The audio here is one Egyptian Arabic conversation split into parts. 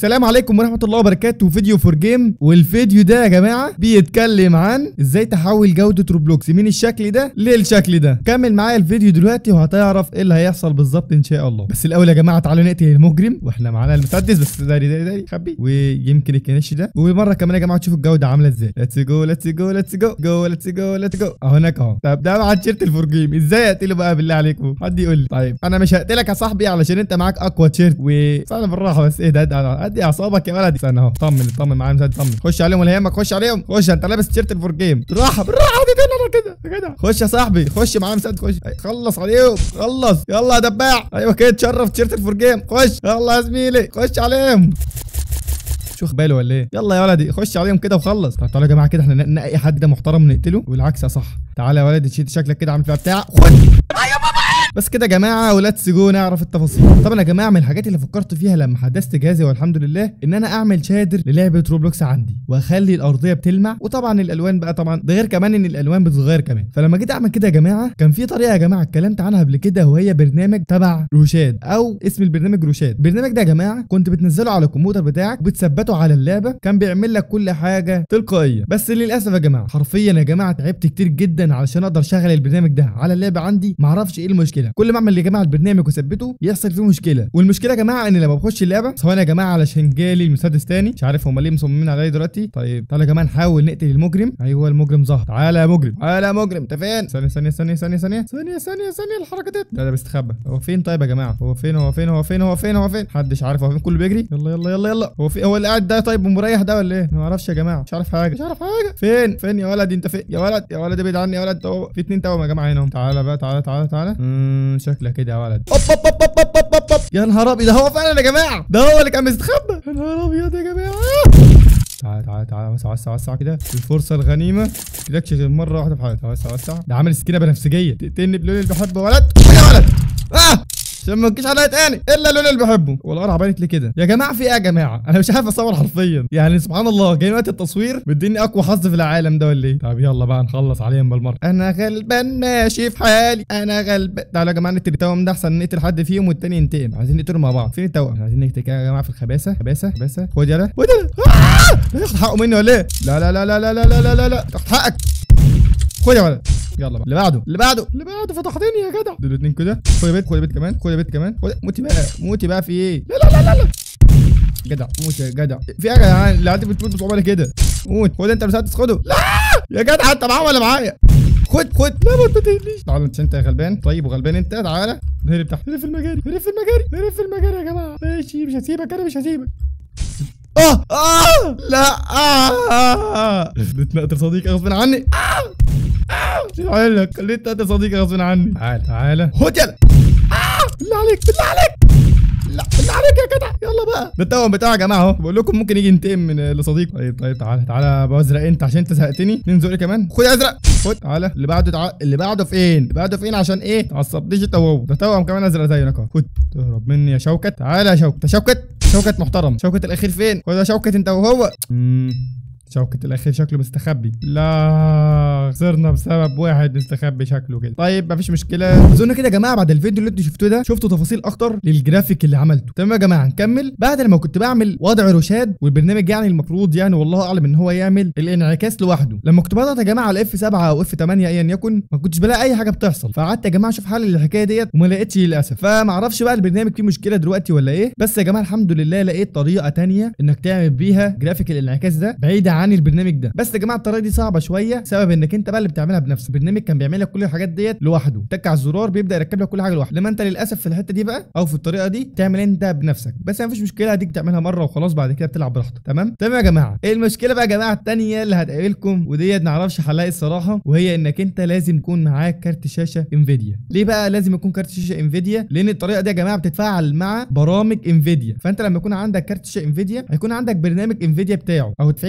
السلام عليكم ورحمه الله وبركاته فيديو فور جيم والفيديو ده يا جماعه بيتكلم عن ازاي تحول جوده روبلوكس من الشكل ده للشكل ده كمل معايا الفيديو دلوقتي وهتعرف ايه اللي هيحصل بالظبط ان شاء الله بس الاول يا جماعه تعالوا نقتل المجرم واحنا معانا المسدس بس داري داري داري خبي ويمكن الكنش ده ومره كمان يا جماعه تشوفوا الجوده عامله ازاي ليتس جو ليتس جو ليتس جو جو ليتس جو ليتس جو اهو هناك اهو طب ده مع تيشيرت الفور جيم ازاي اقتله بقى بالله عليكم حد يقول لي طيب انا مش هقتلك يا صاحبي علشان انت معاك اقوى تيشيرت و استنى بالراحه بس ايه ده ده ادي اعصابك يا ولدي استنى اهو طمن طمن معايا مسدس طمن خش عليهم ولا يهمك خش عليهم خش انت لابس تيشيرت الفور جيم بالراحه بالراحه دي كده كده يا جدع خش يا صاحبي خش معايا مسدس خش خلص عليهم خلص يلا يا دباع ايوه كده تشرف تيشيرت الفور جيم خش يلا يا زميلي خش عليهم شو باله ولا ايه يلا يا ولدي خش عليهم كده وخلص طب تعالوا يا جماعه كده احنا ننقي حد ده محترم ونقتله والعكس يا صح تعالى يا ولدي شيت شكلك كده عامل فيها بتاع خد بس كده يا جماعه ولاتس جو نعرف التفاصيل طبعا يا جماعه من الحاجات اللي فكرت فيها لما حدثت جهازي والحمد لله ان انا اعمل شادر للعبه روبلوكس عندي واخلي الارضيه بتلمع وطبعا الالوان بقى طبعا ده غير كمان ان الالوان بتتغير كمان فلما جيت اعمل كده يا جماعه كان في طريقه يا جماعه اتكلمت عنها قبل كده وهي برنامج تبع روشاد او اسم البرنامج روشاد البرنامج ده يا جماعه كنت بتنزله على الكمبيوتر بتاعك وبتثبته على اللعبه كان بيعمل لك كل حاجه تلقائيه بس للاسف يا جماعه حرفيا يا جماعه تعبت كتير جدا علشان اقدر اشغل البرنامج ده على اللعبه عندي معرفش ايه المشكله كل ما اعمل يا جماعه البرنامج واثبته يحصل فيه مشكله والمشكله يا جماعه ان لما بخش اللعبه ثواني يا جماعه علشان جالي المسدس تاني مش عارف هم ليه مصممين عليا دلوقتي طيب تعالى يا جماعه نحاول نقتل المجرم ايوه المجرم ظهر تعالى يا مجرم تعالى يا مجرم انت فين ثانيه ثانيه ثانيه ثانيه ثانيه ثانيه ثانيه ثانيه الحركه دي ده ده بيستخبى هو فين طيب يا جماعه هو فين هو فين هو فين هو فين هو فين محدش عارف هو فين كله بيجري يلا يلا يلا يلا هو في هو اللي قاعد ده طيب ومريح ده ولا ايه انا ما اعرفش يا جماعه مش عارف حاجه مش عارف حاجه فين فين يا ولد انت فين يا ولد يا ولد ابعد عني يا ولد هو في اتنين توأم يا جماعه هنا تعالى بقى تعالى تعالى تعالى امم شكلك كده يا ولد أوب أوب أوب أوب أوب أوب أوب. يا نهار ابيض ده هو فعلا يا جماعه ده هو اللي كان مستخبى يا نهار ابيض يا جماعه تعالى تعالى تعالى وسع وسع وسع كده الفرصه الغنيمه كدكش غير مره واحده في حياتي وسع وسع ده عامل سكينه بنفسجيه تقتلني بلون اللي بحبه ولد يا ولد اه عشان ما تجيش عليا تاني الا اللون اللي بحبه والله انا عبالت لي كده يا جماعه في ايه يا جماعه انا مش عارف اصور حرفيا يعني سبحان الله جاي وقت التصوير مديني اقوى حظ في العالم ده ولا ايه طب يلا بقى نخلص عليهم بالمره انا غلبان ماشي في حالي انا غلبان تعالوا يا جماعه نقتل التوأم ده احسن نقتل حد فيهم والتاني ينتقم عايزين نقتلهم مع بعض فين التوأم عايزين نقتل كده يا جماعه في الخباثه خباثه خباثه خد يلا خد يلا آه! ياخد حقه مني ولا ايه لا لا لا لا لا لا لا لا لا لا تاخد حقك خد يا ولد يلا بقى اللي بعده اللي بعده اللي بعده فتحتني يا جدع دول اتنين كده خد يا بيت خد يا بيت كمان خد يا بيت كمان خد موتي بقى موتي بقى في ايه لا لا لا لا لا جدع موت يا جدع في حاجه يا جدعان اللي عندي بتموت بصعوبه كده موت خد انت مسدس خده لا يا جدع انت معاه ولا معايا خد خد لا ما تقتلنيش تعال انت انت غلبان طيب وغلبان انت تعالى هرب تحت هرب في المجاري هرب في المجاري هرب في المجاري يا جماعه ماشي مش هسيبك انا مش هسيبك اه اه لا اه بتنقطر صديقي غصب عني اه مش هقول لك خليت تقتل صديقي غصب عني تعالى تعالى خد يلا آه! بالله عليك بالله عليك لا بالله عليك يا جدع يلا بقى ده التوأم بتاعه يا جماعه اهو بقول لكم ممكن يجي ينتقم من لصديقه طيب طيب تعالى تعالى ابو ازرق انت عشان انت زهقتني مين زقني كمان خد يا ازرق خد تعالى اللي بعده تعالى اللي بعده فين اللي بعده فين عشان ايه تعصبنيش انت وهو ده توأم كمان ازرق زيك اهو خد تهرب مني يا شوكت تعالى يا شوكت يا شوكت شوكت محترم شوكت الاخير فين خد يا شوكت انت وهو مم. شوكة الأخير شكله مستخبي لا خسرنا بسبب واحد مستخبي شكله كده طيب مفيش مشكلة أظن كده يا جماعة بعد الفيديو اللي انتوا شفتوه ده شفتوا تفاصيل أكتر للجرافيك اللي عملته تمام يا جماعة نكمل بعد لما كنت بعمل وضع رشاد والبرنامج يعني المفروض يعني والله أعلم إن هو يعمل الانعكاس لوحده لما كنت بضغط يا جماعة على اف 7 أو اف 8 أيا يكن ما كنتش بلاقي أي حاجة بتحصل فقعدت يا جماعة أشوف حل للحكاية ديت وما لقيتش للأسف فما اعرفش بقى البرنامج فيه مشكلة دلوقتي ولا إيه بس يا جماعة الحمد لله لقيت طريقة تانية إنك تعمل بيها جرافيك الانعكاس ده بعيدة عن البرنامج ده بس يا جماعه الطريقه دي صعبه شويه بسبب انك انت بقى اللي بتعملها بنفسك البرنامج كان بيعمل لك كل الحاجات ديت لوحده تك على الزرار بيبدا يركب لك كل حاجه لوحده لما انت للاسف في الحته دي بقى او في الطريقه دي تعمل انت بنفسك بس مفيش مشكله هديك تعملها مره وخلاص بعد كده بتلعب براحتك تمام تمام يا جماعه ايه المشكله بقى يا جماعه الثانيه اللي هتقابلكم وديت نعرفش حلها الصراحه وهي انك انت لازم يكون معاك كارت شاشه انفيديا ليه بقى لازم يكون كارت شاشه انفيديا لان الطريقه دي يا جماعه بتتفاعل مع برامج انفيديا فانت لما يكون عندك كارت شاشه انفيديا هيكون عندك برنامج انفيديا بتاعه او التفعيل بتاعه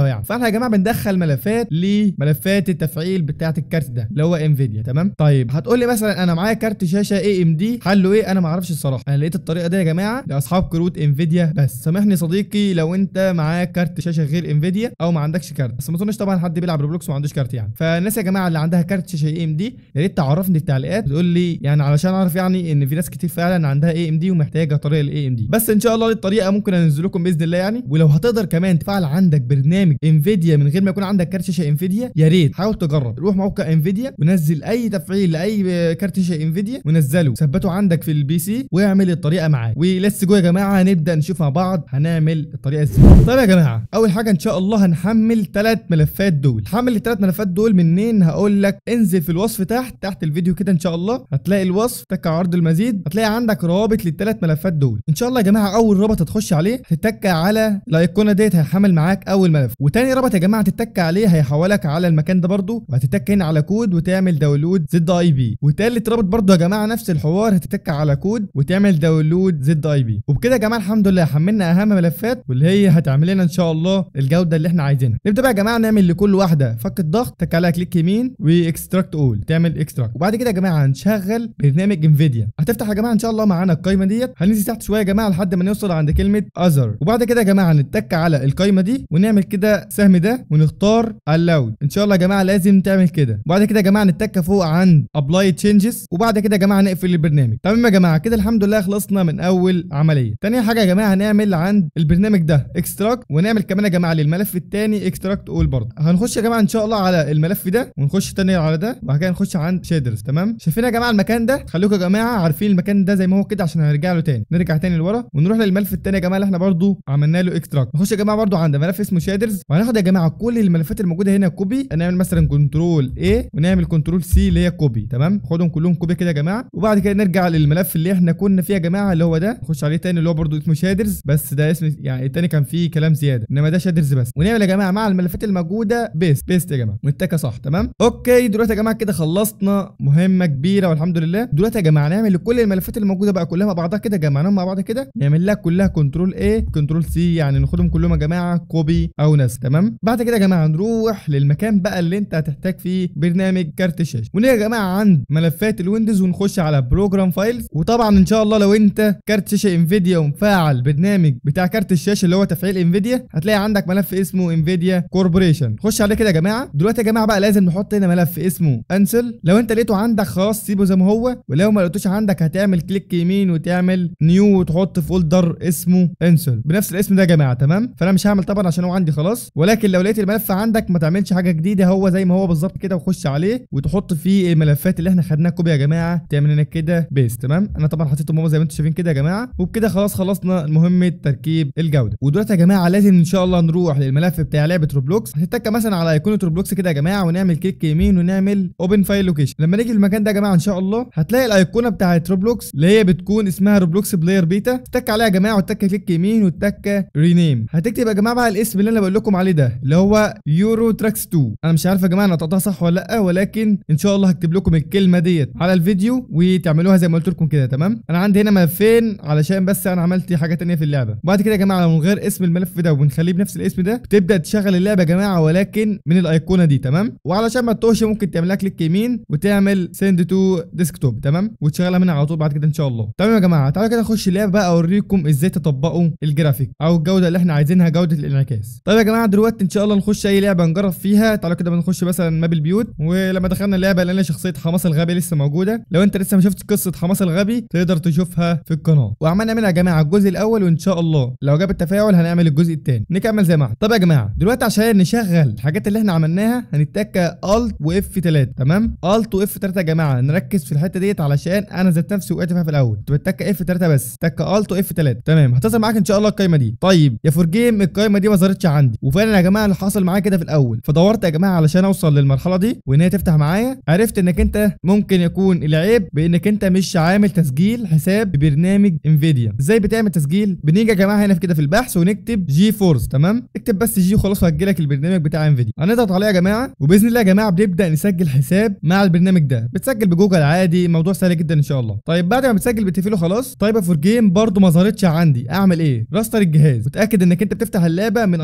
يعني فاحنا يا جماعه بندخل ملفات لملفات التفعيل بتاعه الكارت ده اللي هو انفيديا تمام طيب هتقول لي مثلا انا معايا كارت شاشه اي ام دي حله ايه انا ما اعرفش الصراحه انا لقيت الطريقه دي يا جماعه لاصحاب كروت انفيديا بس سامحني صديقي لو انت معاك كارت شاشه غير انفيديا او ما عندكش كارت بس ما اظنش طبعا حد بيلعب روبلوكس وما عندوش كارت يعني فالناس يا جماعه اللي عندها كارت شاشه اي ام دي يا ريت تعرفني في التعليقات تقول لي يعني علشان اعرف يعني ان في ناس كتير فعلا عندها اي ام دي ومحتاجه طريقه الاي ام دي بس ان شاء الله الطريقه ممكن انزل لكم باذن الله يعني ولو هتقدر كمان تفعل عندك برنامج انفيديا من غير ما يكون عندك كارت شاشه انفيديا يا ريت حاول تجرب روح موقع انفيديا ونزل اي تفعيل لاي كارت شاشه انفيديا ونزله ثبته عندك في البي سي واعمل الطريقه معاك وليتس جو يا جماعه نبدا نشوف مع بعض هنعمل الطريقه ازاي طيب يا جماعه اول حاجه ان شاء الله هنحمل ثلاث ملفات دول حمل الثلاث ملفات دول منين هقول لك انزل في الوصف تحت تحت الفيديو كده ان شاء الله هتلاقي الوصف تك عرض المزيد هتلاقي عندك رابط للثلاث ملفات دول ان شاء الله يا جماعه اول رابط هتخش عليه هتتك على الايقونه ديت هيحمل معاك اول ملف وتاني رابط يا جماعه هتتك عليه هيحولك على المكان ده برده وهتتك هنا على كود وتعمل داونلود زد اي بي وتالت رابط برده يا جماعه نفس الحوار هتتك على كود وتعمل داونلود زد اي بي وبكده يا جماعه الحمد لله حملنا اهم ملفات واللي هي هتعمل لنا ان شاء الله الجوده اللي احنا عايزينها نبدا بقى يا جماعه نعمل لكل واحده فك الضغط تك عليها كليك يمين واكستراكت اول تعمل اكستراكت وبعد كده يا جماعه هنشغل برنامج انفيديا هتفتح يا جماعه ان شاء الله معانا القايمه ديت هننزل تحت شويه يا جماعه لحد ما نوصل عند كلمه اذر وبعد كده يا جماعه نتك على القايمه دي ونعمل كده السهم ده ونختار الاود ان شاء الله يا جماعه لازم تعمل كده وبعد كده يا جماعه نتك فوق عند ابلاي تشينجز وبعد كده يا جماعه نقفل البرنامج تمام يا جماعه كده الحمد لله خلصنا من اول عمليه تاني حاجه يا جماعه هنعمل عند البرنامج ده اكستراكت ونعمل كمان يا جماعه للملف الثاني اكستراكت اول برضه هنخش يا جماعه ان شاء الله على الملف ده ونخش تاني على ده وبعد كده نخش عند شيدرز تمام شايفين يا جماعه المكان ده خليكم يا جماعه عارفين المكان ده زي ما هو كده عشان هنرجع له تاني نرجع تاني لورا ونروح للملف الثاني يا جماعه اللي احنا برضه عملنا له اكستراكت نخش يا جماعه برضه عند ملف اسمه شيدرز وهناخد يا جماعه كل الملفات الموجوده هنا كوبي نعمل مثلا كنترول A ونعمل كنترول سي اللي هي كوبي تمام خدهم كلهم كوبي كده يا جماعه وبعد كده نرجع للملف اللي احنا كنا فيه يا جماعه اللي هو ده نخش عليه تاني اللي هو برضه اسمه شادرز بس ده اسم يعني التاني كان فيه كلام زياده انما ده شادرز بس ونعمل يا جماعه مع الملفات الموجوده بيست بيست يا جماعه ونتكه صح تمام اوكي دلوقتي يا جماعه كده خلصنا مهمه كبيره والحمد لله دلوقتي يا جماعه نعمل لكل الملفات الموجوده بقى كلها مع بعضها كده جمعناهم مع بعض كده نعمل لها كلها كنترول A كنترول سي يعني ناخدهم كلهم يا جماعه كوبي او نسخ تمام بعد كده يا جماعه نروح للمكان بقى اللي انت هتحتاج فيه برنامج كارت الشاشه ونيجي يا جماعه عند ملفات الويندوز ونخش على بروجرام فايلز وطبعا ان شاء الله لو انت كارت شاشه انفيديا ومفعل برنامج بتاع كارت الشاشه اللي هو تفعيل انفيديا هتلاقي عندك ملف اسمه انفيديا كوربوريشن خش عليه كده يا جماعه دلوقتي يا جماعه بقى لازم نحط هنا ملف اسمه انسل لو انت لقيته عندك خلاص سيبه زي ما هو ولو ما لقيتوش عندك هتعمل كليك يمين وتعمل نيو وتحط فولدر اسمه انسل بنفس الاسم ده يا جماعه تمام فانا مش هعمل طبعا عشان هو عندي خلاص ولكن لو لقيت الملف عندك ما تعملش حاجه جديده هو زي ما هو بالظبط كده وخش عليه وتحط فيه الملفات اللي احنا خدناها كوبي يا جماعه تعمل هنا كده بيست تمام انا طبعا حطيتهم هو زي ما انتم شايفين كده يا جماعه وبكده خلاص خلصنا مهمه تركيب الجوده ودلوقتي يا جماعه لازم ان شاء الله نروح للملف بتاع لعبه روبلوكس هتتك مثلا على ايقونه روبلوكس كده يا جماعه ونعمل كليك يمين ونعمل اوبن فايل لوكيشن لما نيجي المكان ده يا جماعه ان شاء الله هتلاقي الايقونه بتاعت روبلوكس اللي هي بتكون اسمها روبلوكس بلاير بيتا تك عليها يا جماعه وتك كليك يمين وتك رينيم هتكتب يا جماعه بقى الاسم اللي انا بقول لكم عليه ده اللي هو يورو تراكس 2 انا مش عارف يا جماعه انا نطقتها صح ولا لا ولكن ان شاء الله هكتب لكم الكلمه ديت على الفيديو وتعملوها زي ما قلت لكم كده تمام انا عندي هنا ملفين علشان بس انا عملت حاجه تانية في اللعبه وبعد كده يا جماعه لو نغير اسم الملف ده ونخليه بنفس الاسم ده بتبدا تشغل اللعبه يا جماعه ولكن من الايقونه دي تمام وعلشان ما تتوهش ممكن تعمل لها كليك يمين وتعمل سند تو ديسكتوب تمام وتشغلها منها على طول بعد كده ان شاء الله تمام يا جماعه تعالوا كده نخش اللعبه بقى اوريكم ازاي تطبقوا الجرافيك او الجوده اللي احنا عايزينها جوده الانعكاس طيب يا جماعه دلوقتي ان شاء الله نخش اي لعبه نجرب فيها تعالوا كده بنخش مثلا ماب البيوت ولما دخلنا اللعبه لقينا شخصيه حماس الغبي لسه موجوده لو انت لسه ما شفتش قصه حماس الغبي تقدر تشوفها في القناه وعملنا منها يا جماعه الجزء الاول وان شاء الله لو جاب التفاعل هنعمل الجزء الثاني نكمل زي ما احنا طب يا جماعه دلوقتي عشان نشغل الحاجات اللي احنا عملناها هنتك الت واف 3 تمام الت واف 3 يا جماعه نركز في الحته ديت علشان انا ذات نفسي وقعت فيها في الاول كنت بتك اف 3 بس تك الت واف 3 تمام هتصل معاك ان شاء الله القايمه دي طيب يا فور جيم القايمه دي ما ظهرتش عندي وفعلا يا جماعه اللي حصل معايا كده في الاول فدورت يا جماعه علشان اوصل للمرحله دي وان هي تفتح معايا عرفت انك انت ممكن يكون العيب بانك انت مش عامل تسجيل حساب ببرنامج انفيديا ازاي بتعمل تسجيل بنيجي يا جماعه هنا في كده في البحث ونكتب جي فورس تمام اكتب بس جي وخلاص وهتجيلك البرنامج بتاع انفيديا هنضغط عليه يا جماعه وباذن الله يا جماعه بنبدا نسجل حساب مع البرنامج ده بتسجل بجوجل عادي موضوع سهل جدا ان شاء الله طيب بعد ما بتسجل بتقفله خلاص طيب فور جيم برده ما ظهرتش عندي اعمل ايه راستر الجهاز وتاكد انك انت بتفتح اللعبه من ايقونه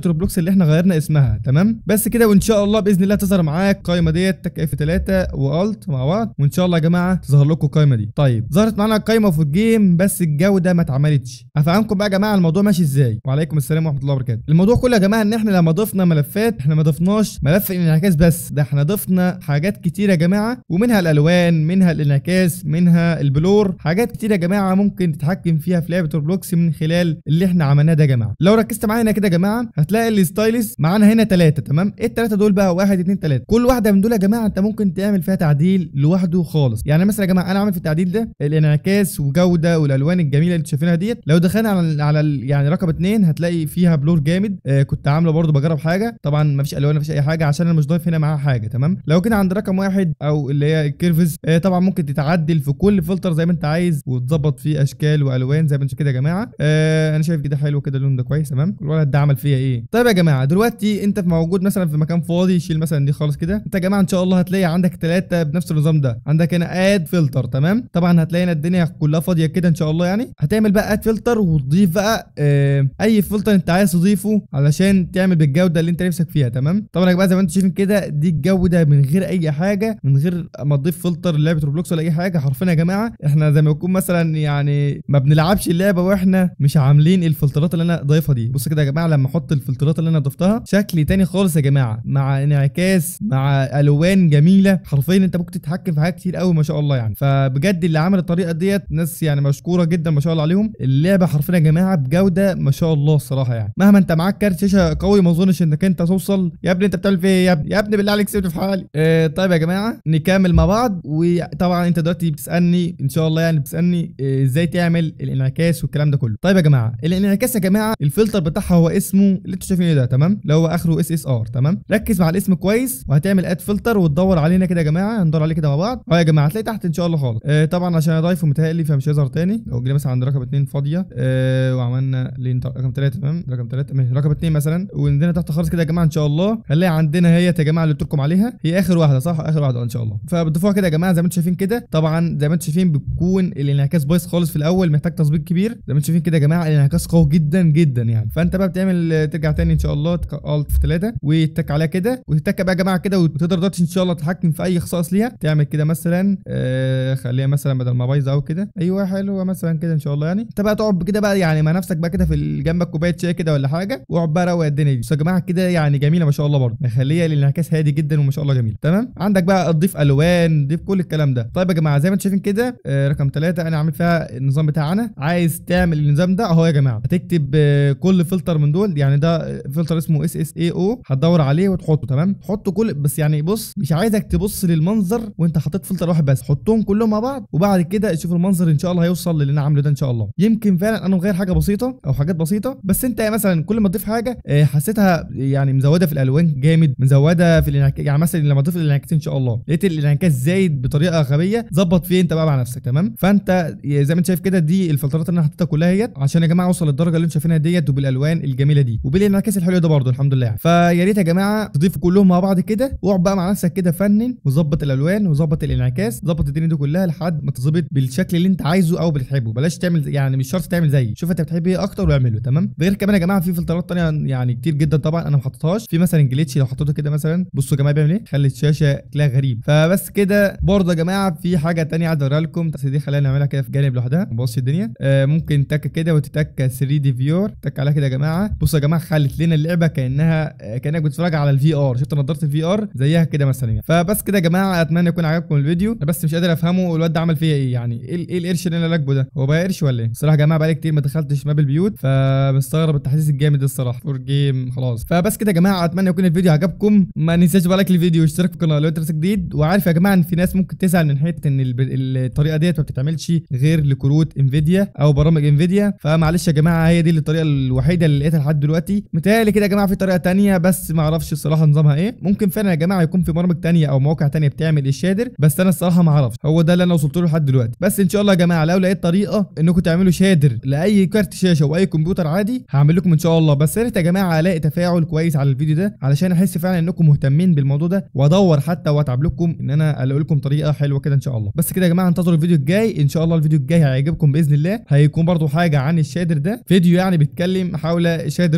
روبلوكس اللي احنا غيرنا اسمها تمام بس كده وان شاء الله باذن الله تظهر معاك القائمه ديت تك اف 3 والت مع بعض وان شاء الله يا جماعه تظهر لكم القائمه دي طيب ظهرت معانا القائمه في الجيم بس الجوده ما اتعملتش افهمكم بقى يا جماعه الموضوع ماشي ازاي وعليكم السلام ورحمه الله وبركاته الموضوع كله يا جماعه ان احنا لما ضفنا ملفات احنا ما ضفناش ملف الانعكاس بس ده احنا ضفنا حاجات كتير يا جماعه ومنها الالوان منها الانعكاس منها البلور حاجات كتير يا جماعه ممكن تتحكم فيها في لعبه روبلوكس من خلال اللي احنا عملناه ده يا جماعه لو ركزت معايا هنا كده يا جماعه هتلاقي الستايلس معانا هنا ثلاثه تمام ايه الثلاثه دول بقى واحد اتنين ثلاثه كل واحده من دول يا جماعه انت ممكن تعمل فيها تعديل لوحده خالص يعني مثلا يا جماعه انا عامل في التعديل ده الانعكاس وجوده والالوان الجميله اللي انتوا شايفينها ديت لو دخلنا على ال على ال يعني رقم اتنين هتلاقي فيها بلور جامد آه كنت عامله برضو بجرب حاجه طبعا مفيش الوان مفيش اي حاجه عشان انا مش ضايف هنا معاها حاجه تمام لو كده عند رقم واحد او اللي هي الكيرفز آه طبعا ممكن تتعدل في كل فلتر زي ما انت عايز وتظبط فيه اشكال والوان زي ما انتوا كده يا جماعه آه انا شايف كده حلو كده اللون ده كويس تمام الولد ده عمل فيها ايه طيب يا جماعه دلوقتي انت في موجود مثلا في مكان فاضي شيل مثلا دي خالص كده انت يا جماعه ان شاء الله هتلاقي عندك ثلاثه بنفس النظام ده عندك هنا اد فلتر تمام طبعا هتلاقي هنا الدنيا كلها فاضيه كده ان شاء الله يعني هتعمل بقى اد فلتر وتضيف بقى آه اي فلتر انت عايز تضيفه علشان تعمل بالجوده اللي انت نفسك فيها تمام طبعا يا جماعه زي ما انتم شايفين كده دي الجوده من غير اي حاجه من غير ما تضيف فلتر لعبه روبلوكس ولا اي حاجه حرفيا يا جماعه احنا زي ما يكون مثلا يعني ما بنلعبش اللعبه واحنا مش عاملين الفلترات اللي انا ضايفها دي بص كده يا جماعه لما احط الفلترات اللي انا ضفتها شكل تاني خالص يا جماعه مع انعكاس مع الوان جميله حرفيا انت ممكن تتحكم في حاجات كتير قوي ما شاء الله يعني فبجد اللي عمل الطريقه ديت ناس يعني مشكوره جدا ما شاء الله عليهم اللعبه حرفيا يا جماعه بجوده ما شاء الله الصراحه يعني مهما انت معاك كارت شاشه قوي ما اظنش انك انت توصل يا ابني انت بتعمل في ايه يا ابني يا ابني بالله عليك سيبني في حالي اه طيب يا جماعه نكمل مع بعض وطبعا انت دلوقتي بتسالني ان شاء الله يعني بتسالني اه ازاي تعمل الانعكاس والكلام ده كله طيب يا جماعه الانعكاس يا جماعه الفلتر بتاعها هو اسمه اللي انتوا شايفينه ده تمام اللي هو اخره اس اس ار تمام ركز مع الاسم كويس وهتعمل اد فلتر وتدور علينا كده يا جماعه هندور عليه كده مع بعض اه يا جماعه هتلاقي تحت ان شاء الله خالص اه طبعا عشان اضيفه متهيألي فمش هيظهر تاني لو جينا مثلا عند رقم 2 فاضيه اه وعملنا لين رقم 3 تمام رقم 3 ماشي رقم 2 مثلا وعندنا تحت خالص كده يا جماعه ان شاء الله هنلاقي عندنا هي يا جماعه اللي قلت لكم عليها هي اخر واحده صح اخر واحده ان شاء الله فبتضيفوها كده يا جماعه زي ما انتم شايفين كده طبعا زي ما انتم شايفين بتكون الانعكاس بايظ خالص في الاول محتاج تظبيط كبير زي ما انتم شايفين كده يا جماعه الانعكاس قوي جدا جدا يعني فانت بقى بتعمل ترجع تاني ان شاء الله الت في 3 وتك عليها كده وتتك بقى يا جماعه كده وتقدر دلوقتي ان شاء الله تتحكم في اي خصائص ليها تعمل كده مثلا آه خليها مثلا بدل ما بايظه او كده ايوه حلوه مثلا كده ان شاء الله يعني انت بقى تقعد كده بقى يعني مع نفسك بقى كده في جنبك كوبايه شاي كده ولا حاجه واقعد بقى روق الدنيا دي بس يا جماعه كده يعني جميله ما شاء الله برضه مخليه الانعكاس هادي جدا وما شاء الله جميل تمام عندك بقى تضيف الوان تضيف كل الكلام ده طيب يا جماعه زي ما انتم شايفين كده آه رقم 3 انا عامل فيها النظام بتاعنا عايز تعمل النظام ده اهو يا جماعه هتكتب آه كل فلتر من دول يعني ده فلتر اسمه اس اس اي او هتدور عليه وتحطه تمام تحطه كل بس يعني بص مش عايزك تبص للمنظر وانت حطيت فلتر واحد بس حطهم كلهم مع بعض وبعد كده شوف المنظر ان شاء الله هيوصل للي انا عامله ده ان شاء الله يمكن فعلا انا مغير حاجه بسيطه او حاجات بسيطه بس انت مثلا كل ما تضيف حاجه آه حسيتها يعني مزوده في الالوان جامد مزوده في الانعكاس يعني مثلا لما تضيف الانعكاس ان شاء الله لقيت الانعكاس زايد بطريقه غبيه ظبط فيه انت بقى مع نفسك تمام فانت زي ما انت شايف كده دي الفلترات اللي انا حطيتها كلها اهيت عشان يا جماعه اوصل للدرجه اللي انتم شايفينها ديت وبالالوان الجميله دي وبالانعكاس الحلو ده برضه الحمد لله فيا ريت يا جماعه تضيفوا كلهم مع بعض كده واقعد بقى مع نفسك كده فنن وظبط الالوان وظبط الانعكاس ظبط الدنيا دي كلها لحد ما تظبط بالشكل اللي انت عايزه او بتحبه بلاش تعمل يعني مش شرط تعمل زيي شوف انت بتحب ايه اكتر واعمله تمام غير كمان يا جماعه في فلترات تانية يعني كتير جدا طبعا انا ما حطيتهاش في مثلا جليتش لو حطيته كده مثلا بصوا يا جماعه بيعمل ايه خلي الشاشه شكلها غريب فبس كده برضه يا جماعه في حاجه تانية عايز اوريها لكم بس دي خلينا نعملها كده في جانب لوحدها ما الدنيا آه ممكن تك كده وتتك 3 دي فيور تك عليها كده يا جماعه بصوا يا جماعه خلت لنا اللعبه كانها آه كانك بتتفرج على الفي ار شفت نضاره الفي ار زيها كده مثلا يعني فبس كده يا جماعه اتمنى يكون عجبكم الفيديو انا بس مش قادر افهمه الواد ده عمل فيا ايه يعني ايه ايه القرش اللي انا راكبه ده هو بقى قرش ولا ايه الصراحه يا جماعه بقالي كتير ما دخلتش ماب البيوت فبستغرب التحديث الجامد ده الصراحه فور جيم خلاص فبس كده يا جماعه اتمنى يكون الفيديو عجبكم ما ننساش بقى لايك الفيديو واشتراك في القناه لو انت لسه جديد وعارف يا جماعه ان في ناس ممكن تزعل من حته ان الطريقه ديت ما بتتعملش غير لكروت انفيديا او برامج انفيديا فمعلش يا جماعه هي دي الطريقه الوحيده اللي لقيتها لحد دلوقتي متهيألي كده يا جماعه في طريقه تانية بس ما اعرفش الصراحه نظامها ايه ممكن فعلا يا جماعه يكون في برامج تانية او مواقع تانية بتعمل الشادر بس انا الصراحه ما اعرفش هو ده اللي انا وصلت له لحد دلوقتي بس ان شاء الله يا جماعه لو لقيت طريقه انكم تعملوا شادر لاي كارت شاشه واي كمبيوتر عادي هعمل لكم ان شاء الله بس يا ريت يا جماعه الاقي تفاعل كويس على الفيديو ده علشان احس فعلا انكم مهتمين بالموضوع ده وادور حتى واتعب لكم ان انا الاقي لكم طريقه حلوه كده ان شاء الله بس كده يا جماعه انتظروا الفيديو الجاي ان شاء الله الفيديو الجاي هيعجبكم باذن الله هيكون برضو حاجه عن الشادر ده فيديو يعني بيتكلم حول شادر روبلوكس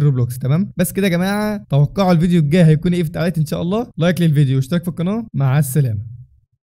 تمام بس كده يا جماعه توقعوا الفيديو الجاي هيكون ايه في التعليقات ان شاء الله لايك للفيديو واشتراك في القناه مع السلامه